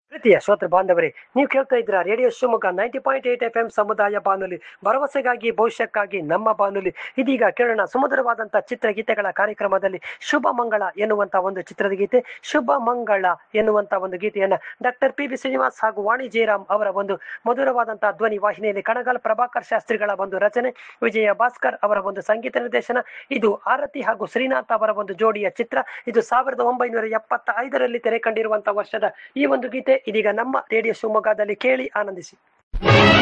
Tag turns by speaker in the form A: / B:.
A: ಪ್ರೀತಿಯ ಶ್ರೋತೃ ಬಾಂಧವರೇ ನೀವು ಕೇಳ್ತಾ ಇದ್ದೀರಾ radio Shivamogga ninety point eight F M ಸಮುದಾಯ ಬಾನುಲಿ ಭರವಸೆಗಾಗಿ ಭವಿಷ್ಯಕ್ಕಾಗಿ ನಮ್ಮ ಬಾನುಲಿ ಇದೀಗ ಕೇಳೋಣ ಸುಮಧುರವಾದಂತಹ ಚಿತ್ರಗೀತೆಗಳ ಕಾರ್ಯಕ್ರಮದಲ್ಲಿ ಶುಭ ಮಂಗಳ ಎನ್ನುವಂತ ಒಂದು ಚಿತ್ರದ ಗೀತೆ ಶುಭ ಮಂಗಳ ಎನ್ನುವಂತ ಒಂದು ಗೀತೆಯನ್ನ ಡಾಕ್ಟರ್ ಪಿ ಬಿ ಶ್ರೀನಿವಾಸ್ ಹಾಗೂ ವಾಣಿ ಜಯರಾಮ್ ಅವರ ಒಂದು ಮಧುರವಾದಂತಹ ಧ್ವನಿ ವಾಹಿನಿಯಲ್ಲಿ ಕಣಗಾಲ್ ಪ್ರಭಾಕರ್ ಶಾಸ್ತ್ರಿಗಳ ಒಂದು ರಚನೆ ವಿಜಯ ಭಾಸ್ಕರ್ ಅವರ ಒಂದು ಸಂಗೀತ ನಿರ್ದೇಶನ ಇದು ಆರತಿ ಹಾಗೂ ಶ್ರೀನಾಥ್ ಅವರ ಒಂದು ಜೋಡಿಯ ಚಿತ್ರ ಇದು ಸಾವಿರದ ಒಂಬೈನೂರ ಎಪ್ಪತ್ತ ಐದರಲ್ಲಿ ತೆರೆ ಕಂಡಿರುವಂತಹ ವರ್ಷದ ಈ ಒಂದು ಗೀತೆ ಇದೀಗ ನಮ್ಮ ರೇಡಿಯೋ ಶಿವಮೊಗ್ಗದಲ್ಲಿ ಕೇಳಿ ಆನಂದಿಸಿ